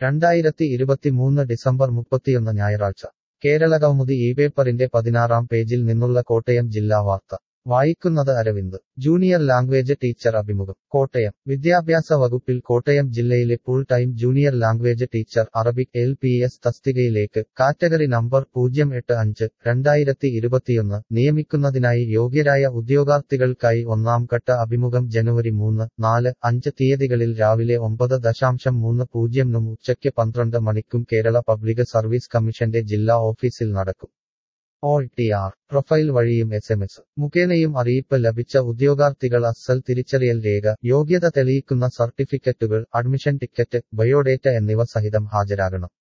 രണ്ടായിരത്തി ഇരുപത്തിമൂന്ന് ഡിസംബർ മുപ്പത്തിയൊന്ന് ഞായറാഴ്ച കേരളകൗമുദി ഈ പേപ്പറിന്റെ പതിനാറാം പേജിൽ നിന്നുള്ള കോട്ടയം ജില്ലാ വാർത്ത വായിക്കുന്നത് അരവിന്ദ് ജൂനിയർ ലാംഗ്വേജ് ടീച്ചർ അഭിമുഖം കോട്ടയം വിദ്യാഭ്യാസ വകുപ്പിൽ കോട്ടയം ജില്ലയിലെ full time junior language teacher Arabic L P S തസ്തികയിലേക്ക് കാറ്റഗറി നമ്പർ പൂജ്യം എട്ട് അഞ്ച് രണ്ടായിരത്തി ഇരുപത്തിയൊന്ന് നിയമിക്കുന്നതിനായി യോഗ്യരായ ഉദ്യോഗാർത്ഥികൾക്കായി ഒന്നാം ഘട്ട അഭിമുഖം ജനുവരി മൂന്ന് നാല് അഞ്ച് തീയതികളിൽ രാവിലെ ഒമ്പത് ദശാംശം മൂന്ന് പൂജ്യംനും ഉച്ചയ്ക്ക് പന്ത്രണ്ട് മണിക്കും കേരള പബ്ലിക് സർവീസ് കമ്മീഷന്റെ ജില്ലാ ഓഫീസിൽ നടക്കും ഓൾ ടി ആർ പ്രൊഫൈൽ വഴിയും എസ് എം എസ് മുഖേനയും അറിയിപ്പ് ലഭിച്ച ഉദ്യോഗാർത്ഥികൾ അസൽ തിരിച്ചറിയൽ രേഖ യോഗ്യത തെളിയിക്കുന്ന സർട്ടിഫിക്കറ്റുകൾ അഡ്മിഷൻ ടിക്കറ്റ് ബയോഡേറ്റ എന്നിവ സഹിതം ഹാജരാകണം